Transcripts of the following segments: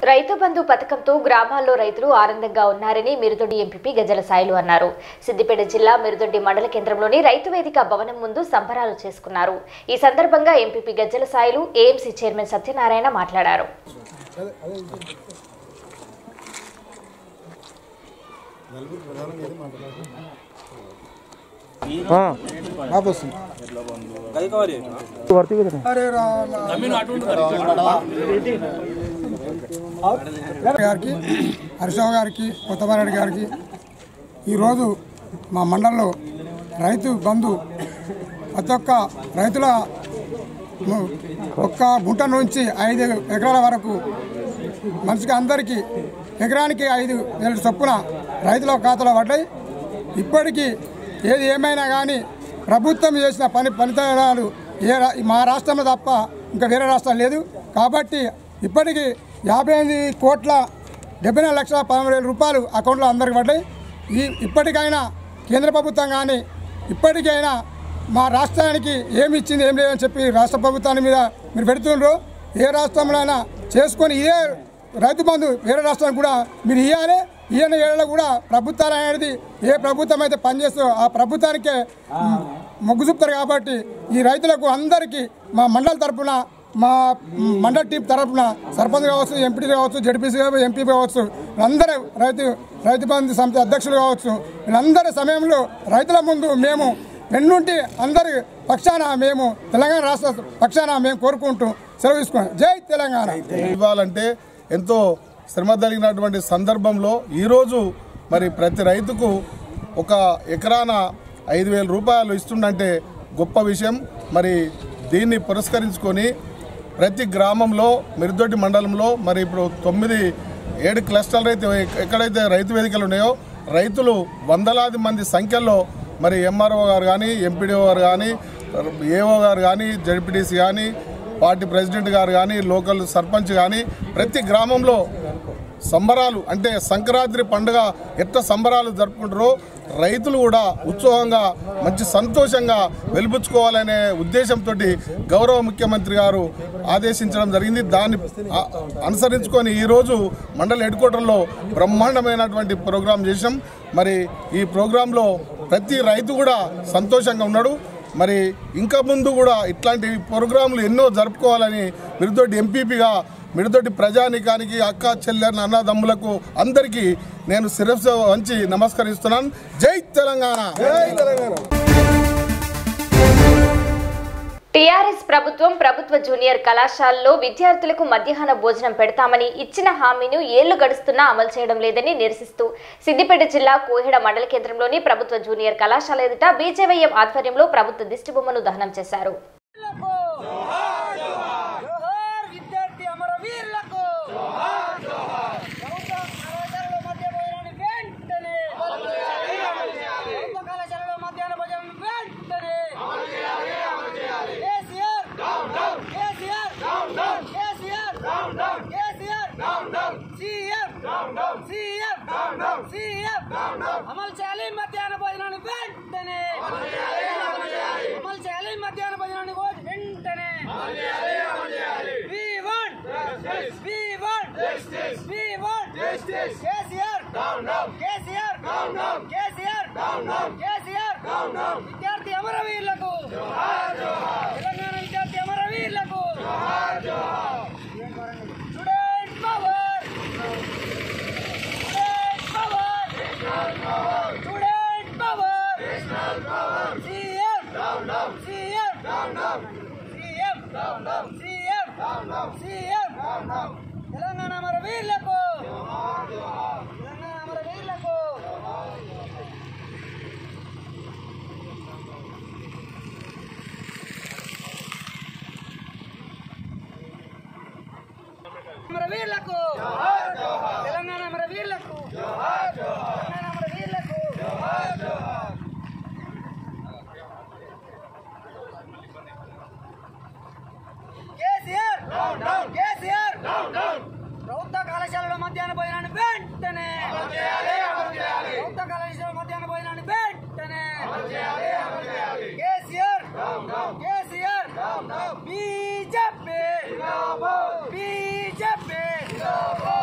రైతు బంధు పథకంతో గ్రామాల్లో రైతులు ఆనందంగా ఉన్నారని మిరుదొడ్డి ఎంపీపీ గజల సాయిలు అన్నారు సిద్దిపేట జిల్లా మిరుదొడ్డి మండల కేంద్రంలోని రైతు వేదిక భవనం ముందు సంబరాలు చేసుకున్నారు ఈ సందర్భంగా MPP Gajjala Sailu AMC chairman Satyanarayana మాట్లాడారు గారికి హర్షవ్ గారికి కొత్తమారెడ్డి గారికి ఈరోజు మా మండలంలో రైతు బంధు ప్రతి ఒక్క రైతుల ము- ఒక్క గుంట నుంచి ఐదు ఎకరాల వరకు మనిషికి అందరికీ ఎకరానికి ఐదు వేల చొప్పున రైతుల ఖాతాలో పడ్డాయి ఇప్పటికీ ఏది ఏమైనా కానీ ప్రభుత్వం చేసిన పని ఫలితాలు ఏ రా- మా రాష్ట్రంలో తప్ప ఇంకా వేరే రాష్ట్రం లేదు కాబట్టి ఇప్పటికీ యాభై ఎనిమిది కోట్ల డెబ్బై నాలుగు లక్షల పదమూడు వేల రూపాయలు అకౌంట్లో అందరికి పడ్డాయి ఈ ఇప్పటికైనా కేంద్ర ప్రభుత్వం కానీ ఇప్పటికైనా మా రాష్ట్రానికి ఏమి ఇచ్చింది ఏం లేదని చెప్పి రాష్ట్ర ప్రభుత్వాన్ని మీద మీరు పెడుతుండ్రు ఏ రాష్ట్రంలో అయినా చేసుకొని ఇదే రైతు బంధు వేరే రాష్ట్రానికి కూడా మీరు ఇవ్వాలి ఈయన ఏళ్ళలో కూడా ప్రభుత్వాలు అనేది ఏ ప్రభుత్వం అయితే పనిచేస్తుందో ఆ ప్రభుత్వానికే మ్, మొగ్గు చూపుతారు కాబట్టి ఈ రైతులకు అందరికీ మా మండల తరపున మా మ్, మండల టీం తరపున సర్పంచ్ కావచ్చు ఎంపీ కావచ్చు జడ్పీసీ ఎంపీ కావచ్చు వీళ్ళందరూ రైతు రైతు బంధు సమితి అధ్యక్షులు కావచ్చు వీళ్ళందరి సమయంలో రైతుల ముందు మేము వెన్నుంటి అందరి పక్షాన మేము తెలంగాణ రాష్ట్ర పక్షాన మేము కోరుకుంటూ సెలవు తీసుకున్నాం జై తెలంగాణ ఇవ్వాలంటే ఎంతో శ్రమ కలిగినటువంటి సందర్భంలో ఈరోజు మరి ప్రతి రైతుకు ఒక ఎకరాన ఐదు వేల రూపాయలు ఇస్తుండంటే గొప్ప విషయం మరి దీన్ని పురస్కరించుకొని ప్రతి గ్రామంలో మిరుదొడ్డి మండలంలో మరి ఇప్పుడు తొమ్మిది ఏడు క్లస్టర్లు అయితే ఎక్కడైతే రైతు వేదికలు ఉన్నాయో రైతులు వందలాది మంది సంఖ్యలో మరి ఎంఆర్ఓ గారు కానీ ఎంపీడీఓ గారు కానీ ఏఓ గారు కానీ జడ్పీటీసీ కానీ పార్టీ ప్రెసిడెంట్ గారు కానీ లోకల్ సర్పంచ్ కానీ ప్రతి గ్రామంలో సంబరాలు అంటే సంక్రాంతి పండుగ ఎట్ట సంబరాలు జరుపుకుంటారో రైతులు కూడా ఉత్సాహంగా మంచి సంతోషంగా వెలిపుచ్చుకోవాలనే ఉద్దేశంతో గౌరవ ముఖ్యమంత్రి గారు ఆదేశించడం జరిగింది దాన్ని ఆ- అనుసరించుకొని ఈరోజు మండల హెడ్ క్వార్టర్లో బ్రహ్మాండమైనటువంటి ప్రోగ్రాం చేసాం మరి ఈ ప్రోగ్రాంలో ప్రతి రైతు కూడా సంతోషంగా ఉన్నాడు మరి ఇంకా ముందు కూడా ఇట్లాంటి ప్రోగ్రాంలు ఎన్నో జరుపుకోవాలని మిరుదొడ్డి ఎంపీపీగా మిరుదొడ్డి ప్రజానికానికి అక్క చెల్లెన్న అన్నదమ్ములకు అందరికీ నేను శిరస్సు వంచి నమస్కరిస్తున్నాను జై తెలంగాణ జై తెలంగాణ టీఆర్ఎస్ ప్రభుత్వం ప్రభుత్వ జూనియర్ కళాశాలలో విద్యార్థులకు మధ్యాహ్న భోజనం పెడతామని ఇచ్చిన హామీని ఏళ్లు గడుస్తున్నా అమలు చేయడం లేదని నిరసిస్తూ సిద్దిపేట జిల్లా కోహెడ మండల కేంద్రంలోని ప్రభుత్వ జూనియర్ కళాశాల ఎదుట బీజేవైఎం ఆధ్వర్యంలో ప్రభుత్వ దిష్టిబొమ్మను దహనం చేశారు జోహార్ విద్యార్థి అమరవీరులకు ప్రభుత్వ కళాశాలలో మధ్య భోజనాన్ని వెంటనే ప్రభుత్వ కళాశాలలో మధ్యాహ్న భోజనం వెంటనే KCR KCR KCR KCR CM CM CM అమలు చేయాలి మధ్యాహ్న భోజనాన్ని వెంటనే అమలు చేయాలి మధ్యాహ్న భోజనాన్ని ఓ- వెంటనే We want We want We want KCR KCR KCR KCR విద్యార్థి అమరవీరులకు తెలంగాణ విద్యార్థి అమరవీరులకు student power student power student power CM CM CM CM CM Telangana అమర వీరులకు తెలంగాణ అమర వీరులకు అమర వీరులకు తెలంగాణ అమర వీరులకు తెలంగాణ అమర వీరులకు కేసీఆర్ కేసీఆర్ ప్రభుత్వ కళాశాలలో మధ్యాహ్న భోజనాన్ని వెంటనే ప్రభుత్వ కళాశాల మధ్యాహ్న భోజనాన్ని వెంటనే కేసీఆర్ కేసీఆర్ బీజేపీ బీజేపీ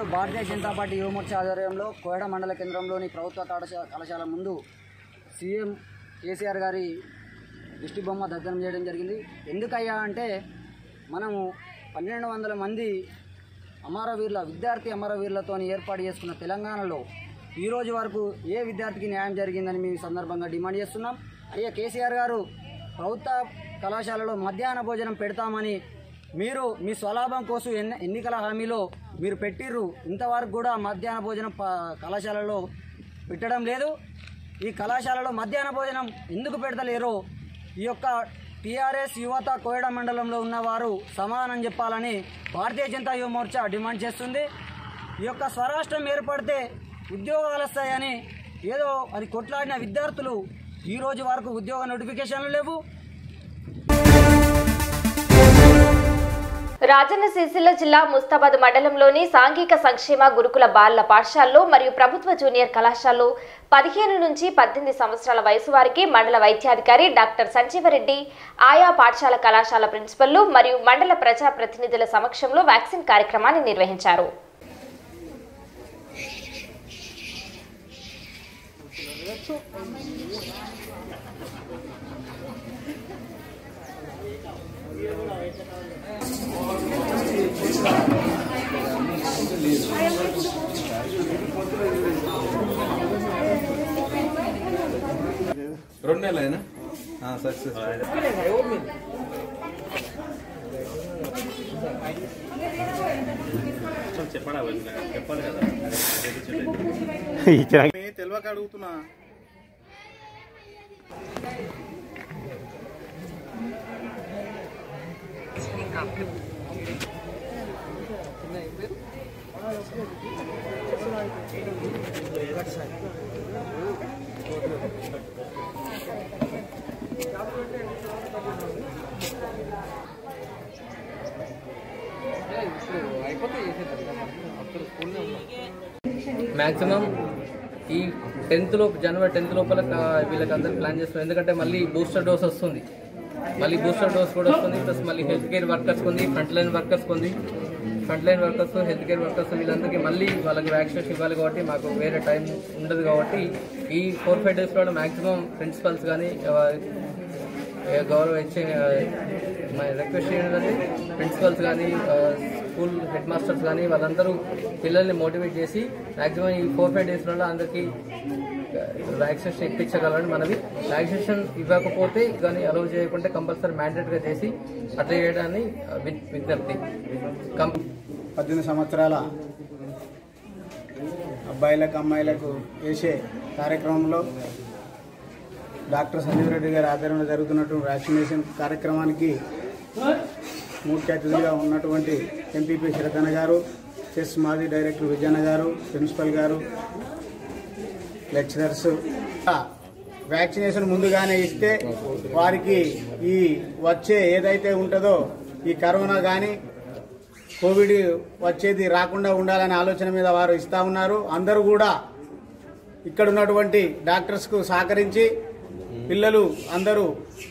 ఈరోజు భారతీయ జనతా పార్టీ యువమోర్చా ఆధ్వర్యంలో కోయడ మండల కేంద్రంలోని ప్రభుత్వ కళాశాల కళాశాల ముందు సీఎం కేసీఆర్ గారి దిష్టి బొమ్మ దగ్ధనం చేయడం జరిగింది ఎందుకయ్యా అంటే మనము పన్నెండు వందల మంది అమరవీరుల విద్యార్థి అమరవీరులతో ఏర్పాటు చేసుకున్న తెలంగాణలో ఈ రోజు వరకు ఏ విద్యార్థికి న్యాయం జరిగిందని మేము ఈ సందర్భంగా డిమాండ్ చేస్తున్నాం అయ్యా కేసీఆర్ గారు ప్రభుత్వ కళాశాలలో మధ్యాహ్న భోజనం పెడతామని మీరు మీ స్వలాభం కోసం ఎన్ని ఎన్నికల హామీలో మీరు పెట్టిర్రు ఇంతవరకు కూడా మధ్యాహ్న భోజనం ప- కళాశాలలో పెట్టడం లేదు ఈ కళాశాలలో మధ్యాహ్న భోజనం ఎందుకు పెడతలేరో ఈ యొక్క టీఆర్ఎస్ యువత కోయడ మండలంలో ఉన్నవారు సమాధానం చెప్పాలని భారతీయ జనతా యువ మోర్చా డిమాండ్ చేస్తుంది ఈ యొక్క స్వరాష్ట్రం ఏర్పడితే ఉద్యోగాలు వస్తాయని ఏదో అది కొట్లాడిన విద్యార్థులు ఈ రోజు వరకు ఉద్యోగ నోటిఫికేషన్లు లేవు రాజన్న సిరిసిల్ల జిల్లా ముస్తాబాద్ మండలంలోని సాంఘిక సంక్షేమ గురుకుల బాలల పాఠశాలలో మరియు ప్రభుత్వ జూనియర్ కళాశాలలో పదిహేను నుంచి పద్దెనిమిది సంవత్సరాల వయసు వారికి మండల వైద్యాధికారి డాక్టర్ సంజీవరెడ్డి ఆయా పాఠశాల కళాశాల ప్రిన్సిపల్లు మరియు మండల ప్రజా ప్రతినిధుల సమక్షంలో వ్యాక్సిన్ కార్యక్రమాన్ని నిర్వహించారు రెండు నెలలైనా సక్సెస్ తెలియక అడుగుతున్నా మ్యాక్సిమం ఈ టెన్త్ లోపు జనవరి టెన్త్ లోపల కా- వీళ్ళకి అందరు ప్లాన్ చేస్తున్నాం ఎందుకంటే మళ్ళీ బూస్టర్ డోస్ వస్తుంది మళ్ళీ బూస్టర్ డోస్ కూడా వస్తుంది ప్లస్ మళ్ళీ హెల్త్ కేర్ వర్కర్స్ ఉంది ఫ్రంట్ లైన్ వర్కర్స్ ఉంది front line workers health care workers వీళ్ళందరికీ మళ్ళీ వాళ్ళకి వ్యాక్సినేషన్ ఇవ్వాలి కాబట్టి మాకు వేరే టైం ఉండదు కాబట్టి ఈ ఫోర్ ఫైవ్ డేస్లో మ్యాక్సిమం ప్రిన్సిపల్స్ కానీ ఏ గౌరవ ఇచ్చే రిక్వెస్ట్ ఏంటంటే ప్రిన్సిపల్స్ కానీ స్కూల్ హెడ్ మాస్టర్స్ కానీ వాళ్ళందరూ పిల్లల్ని మోటివేట్ చేసి మాక్సిమం ఈ ఫోర్ ఫైవ్ డేస్లలో అందరికీ వ్యాక్సినేషన్ ఇప్పించగలని మనవి వ్యాక్సినేషన్ ఇవ్వకపోతే కానీ అలౌ చేయకుంటే కంపల్సరీ మ్యాండేట్గా చేసి అట్లా చేయడాన్ని ఆ, వి- విజ్ఞప్తి కం పద్దెనిమిది సంవత్సరాల అబ్బాయిలకు అమ్మాయిలకు వేసే కార్యక్రమంలో డాక్టర్ సంజీవ్ రెడ్డి గారి ఆధ్వర్యంలో జరుగుతున్నటువంటి వ్యాక్సినేషన్ కార్యక్రమానికి ముఖ్య అతిథిగా ఉన్నటువంటి ఎంపీపీ శ్రద్ధన గారు చెస్ మాజీ డైరెక్టర్ విజయన్న గారు ప్రిన్సిపల్ గారు లెక్చరర్స్ వ్యాక్సినేషన్ ముందుగానే ఇస్తే వారికి ఈ వచ్చే ఏదైతే ఉంటుందో ఈ కరోనా కానీ కోవిడ్ వచ్చేది రాకుండా ఉండాలనే ఆలోచన మీద వారు ఇస్తా ఉన్నారు అందరూ కూడా ఇక్కడ ఉన్నటువంటి డాక్టర్స్కు సహకరించి పిల్లలు అందరూ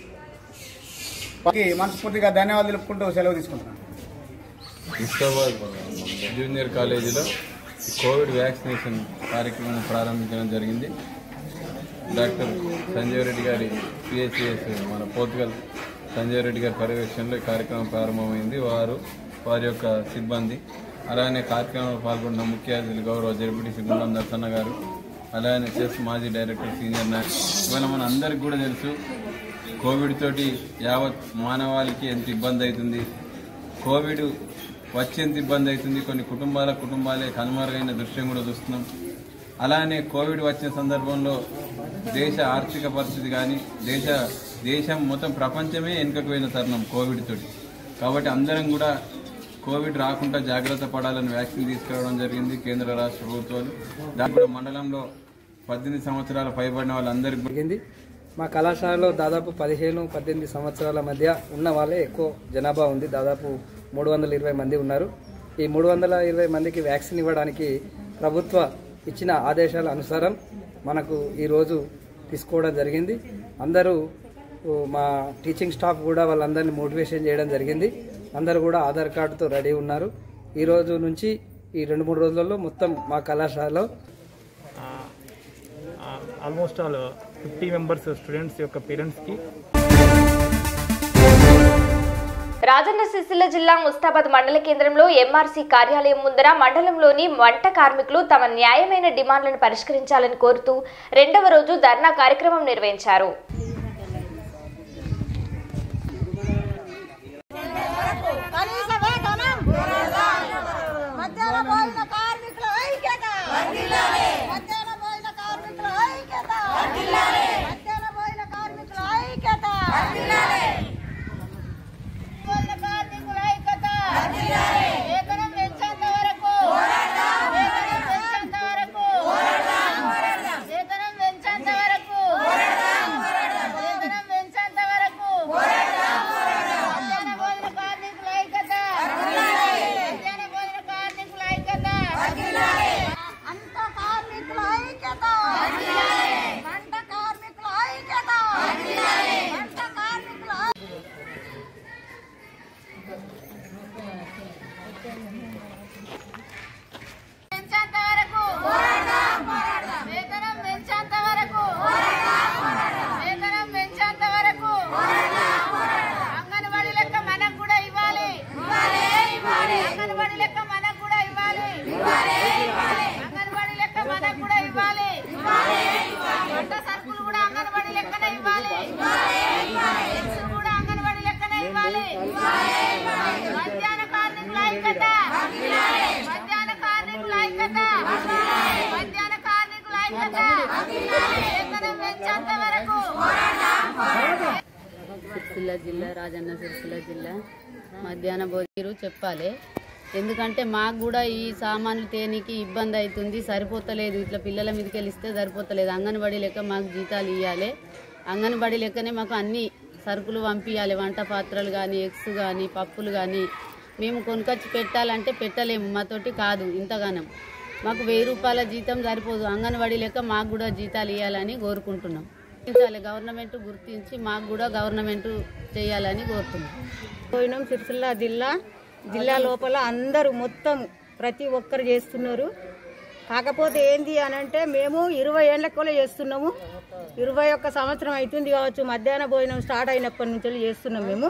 వారికి మనస్ఫూర్తిగా ధన్యవాదాలు తెలుపుకుంటూ సెలవు తీసుకుంటున్నాను ముస్తాబాద్ జూనియర్ కాలేజీలో ఈ కోవిడ్ వ్యాక్సినేషన్ కార్యక్రమం ప్రారంభించడం జరిగింది డాక్టర్ సంజీవ్ రెడ్డి గారి పిహెచ్ఎస్ మన పోర్చుగల్ సంజీవ్ రెడ్డి గారి పర్యవేక్షణలో ఈ కార్యక్రమం ప్రారంభమైంది వారు వారి యొక్క సిబ్బంది అలానే కార్యక్రమంలో పాల్గొన్న ముఖ్య అతిథులు గౌరవ జడిపిటి సిబ్బంది నరసన్న గారు అలానే చెస్ మాజీ డైరెక్టర్ సీనియర్ నాయక్ ఇవాళ మన అందరికి కూడా తెలుసు కోవిడ్ తోటి యావత్ మానవాళికి ఎంత ఇబ్బంది అవుతుంది కోవిడ్ వచ్చేంత ఇబ్బంది అవుతుంది కొన్ని కుటుంబాల కుటుంబాలే కనుమరుగైన దృశ్యం కూడా చూస్తున్నాం అలానే కోవిడ్ వచ్చిన సందర్భంలో దేశ ఆర్థిక పరిస్థితి కానీ దేశ దేశం మొత్తం ప్రపంచమే వెనుకకు పోయిన తరుణం కోవిడ్ తోటి కాబట్టి అందరం కూడా కోవిడ్ రాకుండా జాగ్రత్త పడాలని వ్యాక్సిన్ తీసుకురావడం జరిగింది కేంద్ర రాష్ట్ర ప్రభుత్వాలు దాని కూడా మండలంలో పద్దెనిమిది సంవత్సరాల పైబడిన వాళ్ళందరికీ జరిగింది మా కళాశాలలో దాదాపు పదిహేను పద్దెనిమిది సంవత్సరాల మధ్య ఉన్న వాళ్ళే ఎక్కువ జనాభా ఉంది దాదాపు మూడు వందల ఇరవై మంది ఉన్నారు ఈ మూడు వందల ఇరవై మందికి వ్యాక్సిన్ ఇవ్వడానికి ప్రభుత్వ ఇచ్చిన ఆదేశాల అనుసారం మనకు ఈరోజు తీసుకోవడం జరిగింది అందరూ ఓ, మా టీచింగ్ స్టాఫ్ కూడా వాళ్ళందరినీ మోటివేషన్ చేయడం జరిగింది అందరూ కూడా ఆధార్ కార్డుతో రెడీ ఉన్నారు ఈ రోజు నుంచి ఈ రెండు మూడు రోజులలో మొత్తం మా కళాశాలలో almost all fifty members students యొక్క పేరెంట్స్కి రాజన్న సిరిసిల్ల జిల్లా ముస్తాబాద్ మండల కేంద్రంలో ఎంఆర్సీ కార్యాలయం ముందర మండలంలోని వంట కార్మికులు తమ న్యాయమైన డిమాండ్లను పరిష్కరించాలని కోరుతూ రెండవ రోజు ధర్నా కార్యక్రమం నిర్వహించారు కనీస వేతనం మధ్యాహ్న భోజన కార్మికుల ఐక్యత మధ్యాహ్న భోజన కార్మికుల ఐక్యత మధ్యాహ్న భోజన కార్మికుల ఐక్యత భోజన కార్మికుల ఐక్యత వేతనం పెంచేంత వరకు వేతనం పెంచేంత వరకు వేతనం పెంచేంత వరకు వేతనం పెంచేంత వరకు మధ్యాహ్న భోజన కార్మికుల ఐక్యత మధ్యాహ్న భోజన కార్మికుల ఐక్యత అంత కార్మికుల ఐక్యత వంట కార్మికుల ఐక్యత వంట కార్మికుల పెంచేంత వరకు వేతనం పెంచేంత వరకు వేతనం పెంచేంత వరకు అంగన్వాడీ లెక్క మనకు కూడా ఇవ్వాలి అంగన్వాడీ లెక్క మనకు కూడా ఇవ్వాలి అంగన్వాడీ లెక్క మనకు కూడా ఇవ్వాలి వంట సరుకులు కూడా అంగన్వాడీ లెక్కనే ఇవ్వాలి ఎగ్స్ కూడా అంగన్వాడీ లెక్కనే ఇవ్వాలి మధ్యాహ్న కార్మికుల ఐక్యత మధ్యాహ్న కార్మికుల ఐక్యత మధ్యాహ్న కార్మికుల ఐక్యత వేతనం పెంచేంత వరకు సిరిసిల్ల జిల్లా రాజన్న సిరిసిల్ల జిల్లా మధ్యాహ్న భోజనం చెప్పాలి ఎందుకంటే మాకు కూడా ఈ సామాన్లు తేనికి ఇబ్బంది అవుతుంది సరిపోతలేదు ఇట్లా పిల్లల మీదకి వెళ్ళిస్తే సరిపోతలేదు అంగన్వాడీ లెక్క మాకు జీతాలు ఇవ్వాలి అంగన్వాడీ లెక్కనే మాకు అన్ని సరుకులు పంపించాలి వంట పాత్రలు కానీ ఎగ్స్ కానీ పప్పులు కానీ మేము కొనుకొచ్చి పెట్టాలంటే పెట్టలేము మాతోటి కాదు ఇంతగానం మాకు వెయ్యి రూపాయల జీతం సరిపోదు అంగన్వాడీ లెక్క మాకు కూడా జీతాలు ఇవ్వాలని కోరుకుంటున్నాం గుర్తించాలి గవర్నమెంట్ గుర్తించి మాకు కూడా గవర్నమెంట్ చేయాలని కోరుతున్నాం పోయినాం సిరిసిల్ల జిల్లా జిల్లా లోపల అందరూ మొత్తం ప్రతి ఒక్కరు చేస్తున్నారు కాకపోతే ఏంది అని అంటే మేము ఇరవై ఏళ్ళ కూడా చేస్తున్నాము ఇరవై ఒక్క సంవత్సరం అవుతుంది కావచ్చు మధ్యాహ్న భోజనం స్టార్ట్ అయినప్పటి నుంచి వెళ్ళి చేస్తున్నాం మేము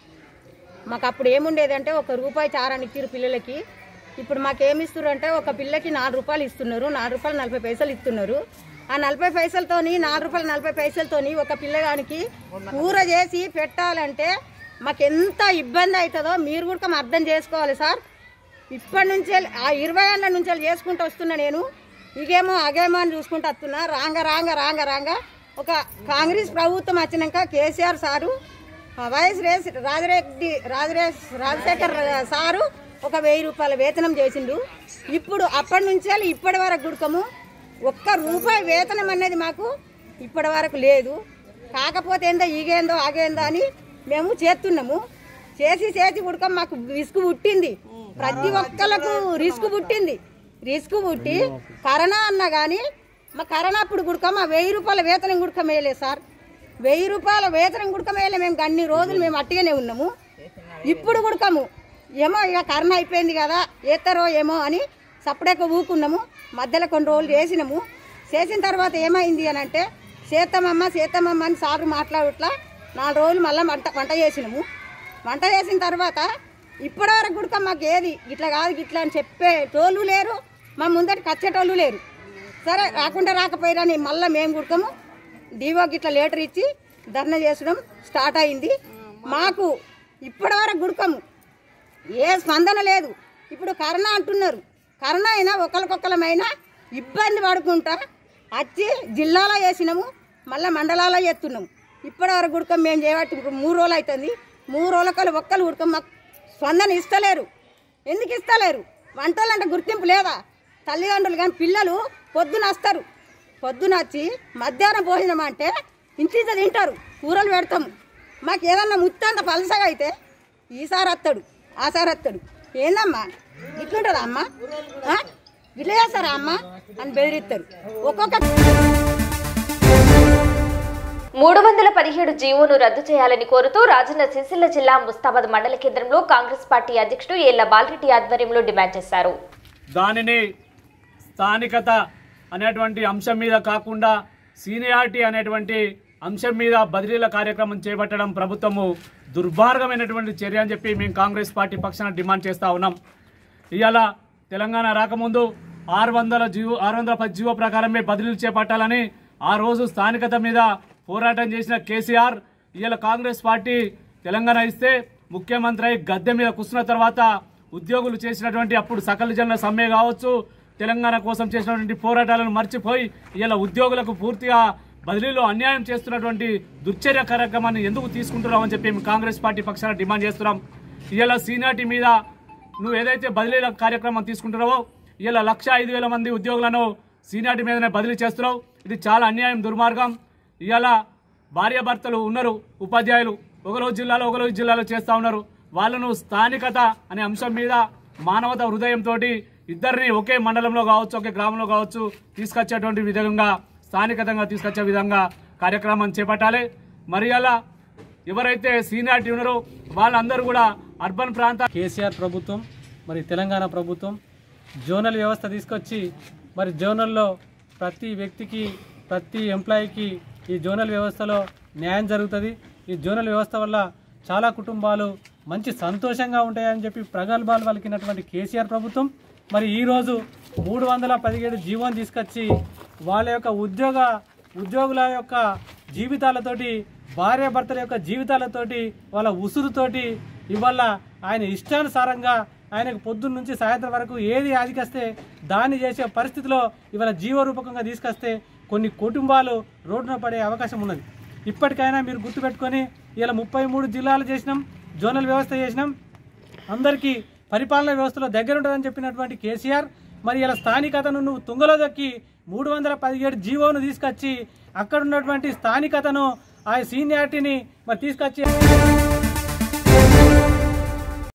మాకు అప్పుడు ఏముండేదంటే ఒక రూపాయి చారాన్ని ఇచ్చారు పిల్లలకి ఇప్పుడు మాకేమి ఇస్తున్నారు అంటే ఒక పిల్లకి నాలుగు రూపాయలు ఇస్తున్నారు నాలుగు రూపాయలు నలభై పైసలు ఇస్తున్నారు ఆ నలభై పైసలతోని నాలుగు రూపాయలు నలభై పైసలతోని ఒక పిల్లగానికి కూర చేసి పెట్టాలంటే మాకు ఎంత ఇబ్బంది అవుతుందో మీరు కూడా అర్థం చేసుకోవాలి సార్ ఇప్పటి నుంచే ఆ ఇరవై ఏళ్ళ నుంచి చేసుకుంటూ వస్తున్నా నేను ఇగేమో అగేమో అని చూసుకుంటూ వస్తున్నా రాంగ రాంగ రాంగ రాంగ ఒక కాంగ్రెస్ ప్రభుత్వం వచ్చినాక కేసీఆర్ సారు ఆ వైఎస్ రేస్ రాజరెడ్డి రాజరేష్ రాజశేఖర్ సారు ఒక వెయ్యి రూపాయల వేతనం చేసిండు ఇప్పుడు అప్పటి నుంచి ఇప్పటి వరకు గుడకము ఒక్క రూపాయి వేతనం అనేది మాకు ఇప్పటి వరకు లేదు కాకపోతే ఏందో ఈగేందో ఆగేందో అని మేము చేస్తున్నాము చేసి చేసి ఉడకం మాకు విసుగు పుట్టింది ప్రతి ఒక్కళ్ళకు రిస్క్ పుట్టింది రిస్క్ పుట్టి కరోనా అన్నా కానీ మా కరోనా అప్పుడు గుడక మా వెయ్యి రూపాయల వేతనం గుడక వేయలేదు సార్ వెయ్యి రూపాయల వేతనం గుడక వేయలే మేము అన్ని రోజులు మేము అట్టిగానే ఉన్నాము ఇప్పుడు గుడకము ఏమో ఇక కరోనా అయిపోయింది కదా ఏతారో ఏమో అని సపరేట్గా ఊకున్నాము మధ్యలో కొన్ని రోజులు చేసినాము చేసిన తర్వాత ఏమైంది అని అంటే చేతమమ్మ చేతమమ్మ అని సార్లు మాట్లాడుట్లా నాలుగు రోజులు మళ్ళీ వంట వంట చేసినాము వంట చేసిన తర్వాత ఇప్పటివరకు కూడా మాకు ఏది ఇట్లా కాదు ఇట్లా అని చెప్పే టోళ్ళు లేరు మా ముందటికి వచ్చేటోళ్ళు లేరు సరే రాకుండా రాకపోయినా మళ్ళీ మేము కుడకము డీవోకి ఇట్లా లెటర్ ఇచ్చి ధర్నా చేసడం స్టార్ట్ అయింది మాకు ఇప్పటివరకు గుడకము ఏ స్పందన లేదు ఇప్పుడు కరోనా అంటున్నారు కరోనా అయినా ఒకరికొకరమైనా ఇబ్బంది పడుకుంటా వచ్చి జిల్లాలో వేసినాము మళ్ళీ మండలాల్లో చేస్తున్నాము ఇప్పటి వరకు ఉడకం మేము చేయబట్టి ఇప్పుడు మూడు రోజులు అవుతుంది మూడు రోజులకల్లా ఒక్కరు ఉడకం మాకు స్పందన ఇస్తలేరు ఎందుకు ఇస్తలేరు వంటలు అంటే గుర్తింపు లేదా తల్లిదండ్రులు కానీ పిల్లలు పొద్దున వస్తారు పొద్దున వచ్చి మధ్యాహ్నం భోజనం అంటే ఇంటింత తింటారు కూరలు పెడతాము మాకు ఏదన్నా ముత్తంత పలసగా అయితే ఈసారి వస్తాడు ఆసారి వస్తాడు ఏందమ్మా ఇట్లుంటుందా అమ్మ ఆ? ఇట్లా చేస్తారా అమ్మ అని బెదిరిస్తారు ఒక్కొక్క మూడు వందల పదిహేడు జీవోను రద్దు చేయాలని కోరుతూ రాజన్న సిరిసిల్ల జిల్లా ముస్తాబాద్ మండల కేంద్రంలో కాంగ్రెస్ పార్టీ అధ్యక్షుడు ఏళ్ల బాలరెడ్డి ఆధ్వర్యంలో డిమాండ్ చేశారు దానిని స్థానికత అనేటువంటి అంశం మీద కాకుండా సీనియారిటీ అనేటువంటి అంశం మీద బదిలీల కార్యక్రమం చేపట్టడం ప్రభుత్వము దుర్మార్గమైనటువంటి చర్య అని చెప్పి మేము కాంగ్రెస్ పార్టీ పక్షాన డిమాండ్ చేస్తా ఉన్నాం ఇవాళ తెలంగాణ రాకముందు ఆరు వందల జీవో ఆరు వందల పది జీవో ప్రకారమే బదిలీలు చేపట్టాలని ఆ రోజు స్థానికత మీద పోరాటం చేసిన కేసీఆర్ ఇవాళ కాంగ్రెస్ పార్టీ తెలంగాణ ఇస్తే ముఖ్యమంత్రి అయి గద్దె మీద కూర్చున్న తర్వాత ఉద్యోగులు చేసినటువంటి అప్పుడు సకల జనుల సమ్మె కావచ్చు తెలంగాణ కోసం చేసినటువంటి పోరాటాలను మర్చిపోయి ఇలా ఉద్యోగులకు పూర్తిగా బదిలీలో అన్యాయం చేస్తున్నటువంటి దుర్చర్య కార్యక్రమాన్ని ఎందుకు తీసుకుంటున్నామని చెప్పి మేము కాంగ్రెస్ పార్టీ పక్షాన డిమాండ్ చేస్తున్నాం ఇలా సీనియారిటీ మీద నువ్వు ఏదైతే బదిలీల కార్యక్రమం తీసుకుంటున్నావో ఇలా లక్ష ఐదు వేల మంది ఉద్యోగులను సీనియారిటీ మీదనే బదిలీ చేస్తున్నావు ఇది చాలా అన్యాయం దుర్మార్గం ఇవాళ భార్యాభర్తలు ఉన్నారు ఉపాధ్యాయులు ఒకరోజు జిల్లాలో ఒకరోజు జిల్లాలో చేస్తూ ఉన్నారు వాళ్ళను స్థానికత అనే అంశం మీద మానవత హృదయంతో ఇద్దరిని ఒకే మండలంలో కావచ్చు ఒకే గ్రామంలో కావచ్చు తీసుకొచ్చేటువంటి విధంగా స్థానికతంగా తీసుకొచ్చే విధంగా కార్యక్రమం చేపట్టాలి మరి అలా ఎవరైతే సీనియారిటీ ఉన్నారో వాళ్ళందరూ కూడా అర్బన్ ప్రాంత కేసీఆర్ ప్రభుత్వం మరి తెలంగాణ ప్రభుత్వం జోనల్ వ్యవస్థ తీసుకొచ్చి మరి జోనల్లో ప్రతి వ్యక్తికి ప్రతి ఎంప్లాయీకి ఈ జోనల్ వ్యవస్థలో న్యాయం జరుగుతుంది ఈ జోనల్ వ్యవస్థ వల్ల చాలా కుటుంబాలు మంచి సంతోషంగా ఉంటాయని చెప్పి ప్రగల్భాలు పలికినటువంటి కేసీఆర్ ప్రభుత్వం మరి ఈరోజు మూడు వందల పదిహేడు జీవోని తీసుకొచ్చి వాళ్ళ యొక్క ఉద్యోగ ఉద్యోగుల యొక్క జీవితాలతోటి భార్యాభర్తల యొక్క జీవితాలతోటి వాళ్ళ ఉసురుతోటి ఇవాళ ఆయన ఇష్టానుసారంగా ఆయనకు పొద్దున్న నుంచి సాయంత్రం వరకు ఏది ఆదికొస్తే దాన్ని చేసే పరిస్థితిలో ఇవాళ జీవరూపకంగా తీసుకొస్తే కొన్ని కుటుంబాలు రోడ్డున పడే అవకాశం ఉన్నది ఇప్పటికైనా మీరు గుర్తుపెట్టుకొని ఇలా ముప్పై మూడు జిల్లాలు చేసినాం జోనల్ వ్యవస్థ చేసినాం అందరికీ పరిపాలనా వ్యవస్థలో దగ్గర ఉంటుందని చెప్పినటువంటి కేసీఆర్ మరి ఇలా స్థానికతను నువ్వు తుంగలో దక్కి మూడు వందల పదిహేడు జీవోను తీసుకొచ్చి అక్కడ ఉన్నటువంటి స్థానికతను ఆ సీనియారిటీని మరి తీసుకొచ్చి